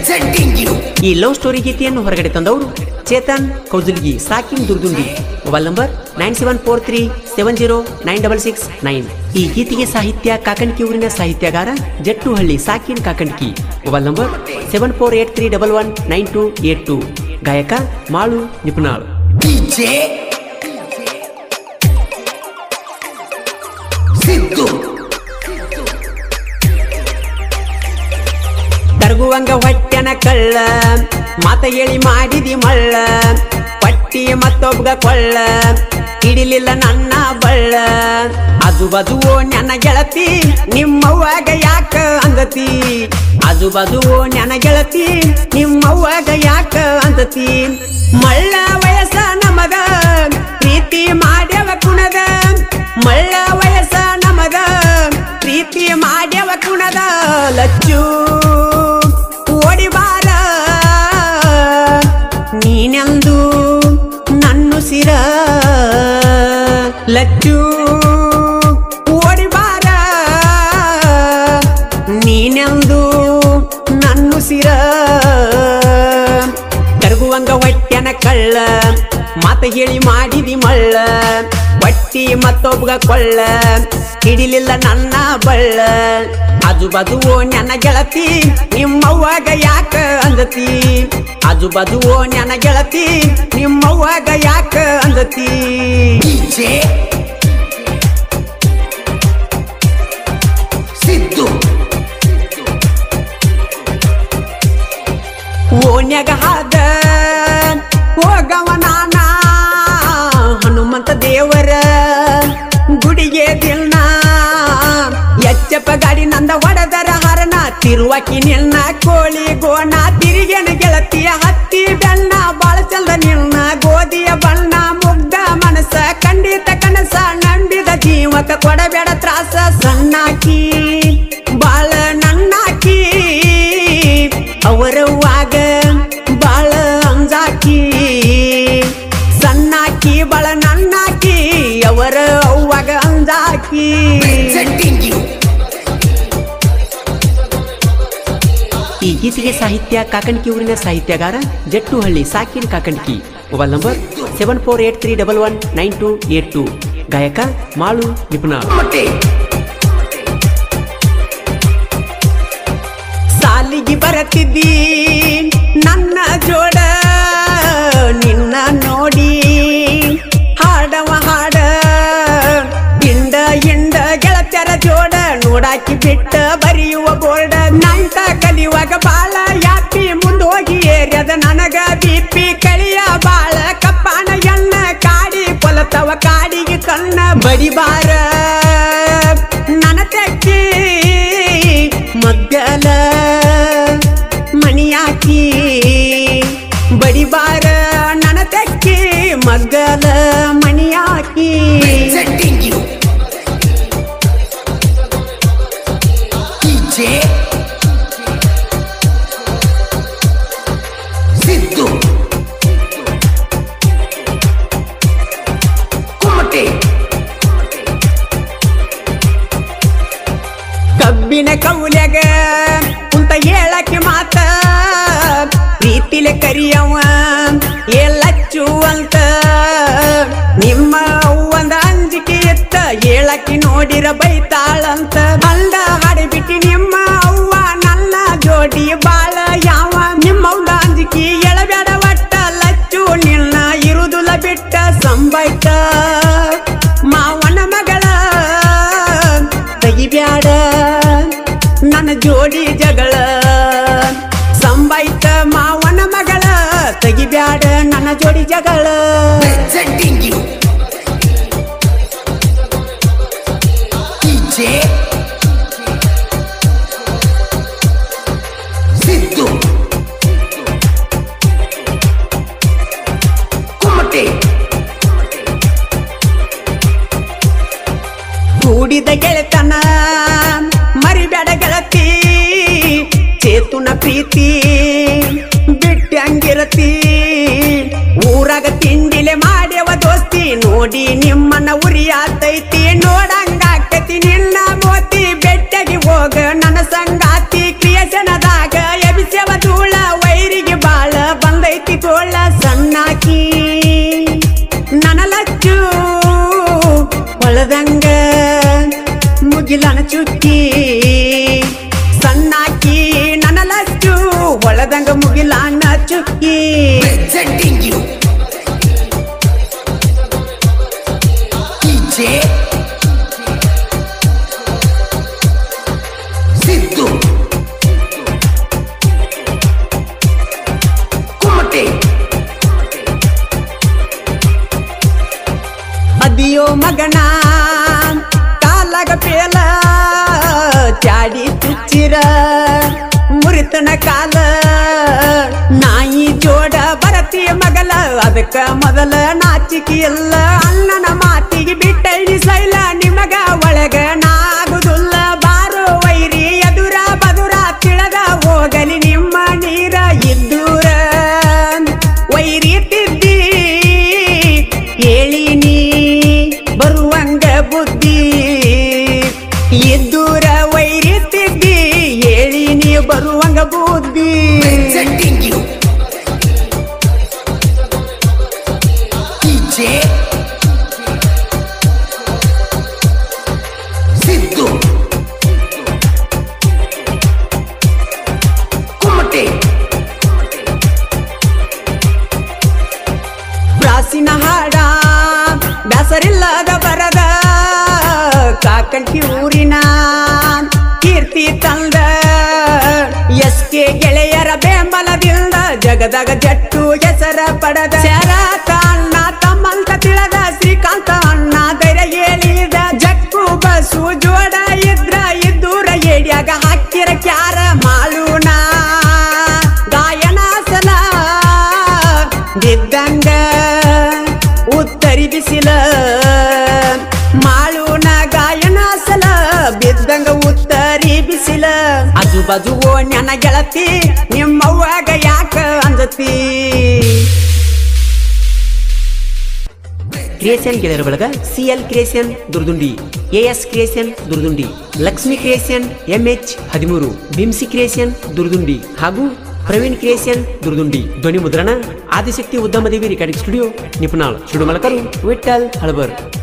presenting you ಈ love story ಗೀತೆಯನ್ನು ಹೊರಗಡೆ ತಂದವರು ಚೇತನ್ ಕೌಜಲ್ಗಿ ಸಾಕಿನ್ Durdundi mobile number nine seven four three seven zero nine double six nine ಈ ಗೀತೆಗೆ ಸಾಹಿತ್ಯ ಕಾಕಂಡ್ಕಿ ಊರಿನ ಸಾಹಿತ್ಯಗಾರ ಜಟ್ಟುಹಳ್ಳಿ ಸಾಕಿನ್ Kakandki mobile number seven four eight three double one nine two eight two ಗಾಯಕ ಮಾಳು ನಿಪುಣಾಳು DJ Siddu ತರಗುವಂಗ ಹೊಟ್ಟೆನ ಕಳ್ಳ ಮಾತ ಹೇಳಿ ಮಾಡಿದಿ ಮಳ್ಳ ಪಟ್ಟಿ ಮತ್ತೊಬ್ಬಗ ಕೊಳ್ಳ ಹಿಡಿಲಿಲ್ಲ ನನ್ನ ಬಳ್ಳ ಆಜು ಬಾಜು ಓ ನನ್ನ ಗೆಳತಿ ನಿಮ್ಮವ್ವಾಗ ಯಾಕ ಅಂದತಿ ಆಜು ಬಾಜು ಓ ನನ್ನ ಗೆಳತಿ ನಿಮ್ಮವ್ವಾಗ ಯಾಕ ಅಂದತಿ ಮಳ್ಳ ವಯಸ್ಸ ನಮದ ಪ್ರೀತಿ ಮಾಡ್ಯವ ಕುಣದ ಮಳ್ಳ ವಯಸ್ಸ ನಮದ ಪ್ರೀತಿ ಮಾಡ್ಯವ ಕುಣದ ಲಚ್ಚು ಓಡಿ ಬಾರ ನೀನೆಂದು ನನ್ನುಸಿರ ಲಚ್ಚು ಓಡಿ ಬಾರ ನೀನೆಂದು ನನ್ನುಸಿರ ಕರಗುವಂಗ ಹೊಟ್ಟೆನ ಕಳ್ಳ ಮಾತ ಹೇಳಿ ಮಾಡಿದಿ ಮಳ್ಳ ಬಟ್ಟಿ ಮತ್ತೊಬ್ಬಗ ಕೊಳ್ಳ ಹಿಡಿಲಿಲ್ಲ ನನ್ನ ಬಳ್ಳ ಆಜು ಬಾಜು ಓ ನನ್ನ ಗೆಳತಿ ನಿಮ್ಮವ್ವಾಗ ಯಾಕ ಅಂದತಿ ಆಜು ಬಾಜು ಓ ನನ್ನ ಗೆಳತಿ ನಿಮ್ಮವ್ವಾಗ ಯಾಕ ಅಂದತಿ DJ Siddu ಓನ್ಯಾಗ ಹಾದ ಹೋಗವ ನಾನ ಹನುಮಂತ ದೇವರ ಗುಡಿಗೆ ದಿಲ್ನ ಎಚ್ಚಪ್ಪ ಗಾಡಿ ನಂದ ಹೊಡೆದರ ಹರನ ತಿರುವಾಕಿ ನಿಲ್ನ ಕೋಳಿ ಗೋಣ ತಿರಿಗೆನ ಗೆಳತಿಯ ಹತ್ತಿ ಬೆಣ್ಣ ಬಾಳ ಚಂದ ನಿಲ್ನ ಗೋಧಿಯ ಬಣ್ಣ ಮುಗ್ಧ ಮನಸ್ಸ ಖಂಡಿತ ಕನಸ ನಂಬಿದ ಜೀವಕ ಕೊಡಬೇಡ ತ್ರಾಸ ಸಣ್ಣಾಕಿ ಬಾಳ ನನ್ನಾಕಿ ಅವರವ್ವಾಗ ಬಾಳ ಅಂಜಾಕಿ ಸಣ್ಣಾಕಿ ಬಾಳ ನನ್ನಾಕಿ ಅವರ ಅವ್ವಾಗ ಅಂಜಾಕಿ presenting you ಈ ಗೀತೆಗೆ ಸಾಹಿತ್ಯ ಕಾಕಂಡ್ಕಿ ಊರಿನ ಸಾಹಿತ್ಯಗಾರ ಜಟ್ಟುಹಳ್ಳಿ ಸಾಕಿನ್ Kakandki mobile number seven four eight three double one nine two eight two ಗಾಯಕ ಮಾಳು ನಿಪುಣಾಳು Mate ಸಾಲಿಗೆ ಬರತಿದ್ದಿ ನನ್ನ ಜೋಡ ನಿನ್ನ ನೋಡಿ ಹಾಡವ ಹಾಡ ಇಂಡ ಇಂಡ ಗೆಳತ್ಯರ ಜೋಡ ನೋಡಾಕಿ ಬಿಟ್ಟ ಬರೆಯುವ ಬೋರ್ಡ ನಂತ ಕಲಿಯುವಾಗ ಬಾಳ ಯಾಪಿ ಮುಂದ್ ಹೋಗಿ ಏರ್ಯದ ನನಗ ಬಿಪಿ ಕಳಿಯ ಬಾಳ ಕಪ್ಪಾನ ಎಣ್ಣ ಕಾಡಿ ಕೊಲತವ ಕಾಡಿಗೆ ಕಣ್ಣ ಬಡಿಬಾರ ನನ್ನ ತೆಕ್ಕಿ ಮಗ್ಗಲ ಮಣಿಯಾಕಿ ಬಡಿಬಾರ ನನ್ನ ತೆಕ್ಕಿ ಮಗ್ಗಲ ಮಣಿಯಾಕಿ presenting you DJ Siddu Kumate ಕಬ್ಬಿನ ಕೌಲ್ಯಾಗ ಕುಂತ ಹೇಳಕ್ಕೆ ಮಾತ ಪ್ರೀತಿಲೆ ಕರಿಯವ ಎಲ್ಲಚ್ಚು ಅಂತ ನಿಮ್ಮ ಅವ್ವಂದ ಅಂಜಿಕೆ ಎತ್ತ ಹೇಳಕ್ಕೆ ನೋಡಿರ ಬೈತಾಳಂತ ಅಲ್ಲ ಹಾಡಿಬಿಟ್ಟಿ ನಿಮ್ಮ ಅವ್ವ ನನ್ನ ಜೋಡಿ ಬಾಳ ಯಾವ ನಿಮ್ಮವ್ದ ಅಂಜಿಕೆ ಎಳಬ್ಯಾಡ ಒಟ್ಟ ಲಚ್ಚು ನಿನ್ನ ಇರುದುಲ ಬಿಟ್ಟ ಸಂಬೈತ ಮಾವನ ಮಗಳ ತೆಗಿಬ್ಯಾಡ ನನ್ನ ಜೋಡಿ ಜಗಳ ಸಂಬೈತ ಮಾವನ ಮಗಳ ತೆಗಿಬ್ಯಾಡ ನನ್ನ ಜೋಡಿ ಜಗಳ presenting you DJ Siddu Kumate ಕೂಡಿದ ಗೆಳೆತನ ಮರಿಬೇಡ ಗೆಳತಿ ಚೇತುನ ಪ್ರೀತಿ ಬಿಟ್ಟಂಗಿರತಿ ಊರಾಗ ತಿಂಡಿಲೆ ಮಾಡ್ಯವ ದೋಸ್ತಿ ನೋಡಿ ನಿಮ್ಮನ್ನ ಉರಿಯಾತೈತಿ ನೋಡಂಗಾಕತಿ ನಿನ್ನ ಮೋತಿ ಬೆಟ್ಟಗೆ ಹೋಗ ನನ್ನ ಸಂಗಾತಿ ಕ್ರಿಯೇಷನದಾಗ ಎಬಿಸವ ಧೂಳ ಹೊಡೆದಂಗ ಮುಗಿಲಾಣ ಚುಕ್ಕಿ Presenting you. DJ. Siddu. Kumate. ಅದಿಯೋ ಮಗನ ಕಾಲಾಗ ಪೇಲ ಚಾಡಿ ತುಚ್ಚಿರ ಮುರಿತನ ಕಾಲ ನಾಯಿ ಜೋಡ ಬರತಿ ಮಗಲ ಅದಕ್ಕ ಮೊದಲ ನಾಚಿಕೆ ಎಲ್ಲ ಅಣ್ಣನ ಮಾತಿಗೆ ಬಿಟ್ಟೈಡಿ ಸೈಲ ನಿಮಗ ಒಳಗ ನಾಗುದುಲ್ಲ ಬಾರೋ ವೈರಿ ಎದುರ ಬದುರ ತಿಳದ ಹೋಗಲಿ ನಿಮ್ಮ ನೀರ ಇದ್ದೂರ ವೈರಿ ತಿದ್ದಿ ಹೇಳಿನಿ ಬರುವಂಗ ಬುದ್ಧಿ ಇದ್ದೂರ ವೈರಿ ತಿದ್ದಿ ಹೇಳಿನಿ ಬರುವಂಗ ಬುದ್ಧಿ Presenting you. DJ. Siddu. Kumate. ಪ್ರಾಸಿನ ಹಾಡ ಬ್ಯಾಸರಿಲ್ಲದ ಬರದ ಕಾಕಂಟಿ ಊರಿನ ಕೀರ್ತಿ ತಂದ ಎಸ್ ಕೆ ಗೆಳೆಯರ ಬೆಂಬಲದಿಂದ ಜಗದಾಗ ಜಟ್ಟು ಹೆಸರ ಪಡೆದ ಶರ ಅಣ್ಣ ತಮ್ಮಂತ ತಿಳಿದ ಶ್ರೀಕಾಂತ ಅಣ್ಣ ಧೈರ್ಯ ಹೇಳಿದ ಜಕ್ಕು ಬಸ್ಸು ಜೋಡ ಇದ್ರ ಇದ್ದೂರ ಏಡ್ಯಾಗ ಹಾಕಿರ ಕ್ಯಾರ ಮಾಲೂನ ಗಾಯನ ಸಲ ಬಿದ್ದಂಗ ಉತ್ತರಿ ಬಿಸಿಲ ಮಾಳುನ ಗಾಯನ ಸಲ ಬಿದ್ದಂಗ ಉತ್ತರಿ ಬಿಸಿಲ ಅಜು ಬಾಜು ಓ ನನ್ನ ಗೆಳತಿ ನಿಮ್ಮವ್ವಾಗ ಯಾಕ ಅಂಜತಿ ಕ್ರಿಯೇಷನ್ ಗೆಳೆಯರ ಬಳಗ C L creation Durdundi A S creation Durdundi Lakshmi creation M H ಹದಿಮೂರು ಬಿಮ್ಸಿ ಕ್ರಿಯೇಷನ್ ದುರ್ದುಂಡಿ ಹಾಗೂ ಪ್ರವೀಣ್ ಕ್ರಿಯೇಷನ್ ದುರ್ದುಂಡಿ ಧ್ವನಿ ಮುದ್ರಣ ಆದಿಶಕ್ತಿ ಉದ್ಯಮ ದೇವಿ ರೆಕಾರ್ಡಿಂಗ್ ಸ್ಟುಡಿಯೋ ನಿಪುಣಾಳ್ ಸುಡುಮಲಕರು ವಿಠಲ್ ಹಳಬರ್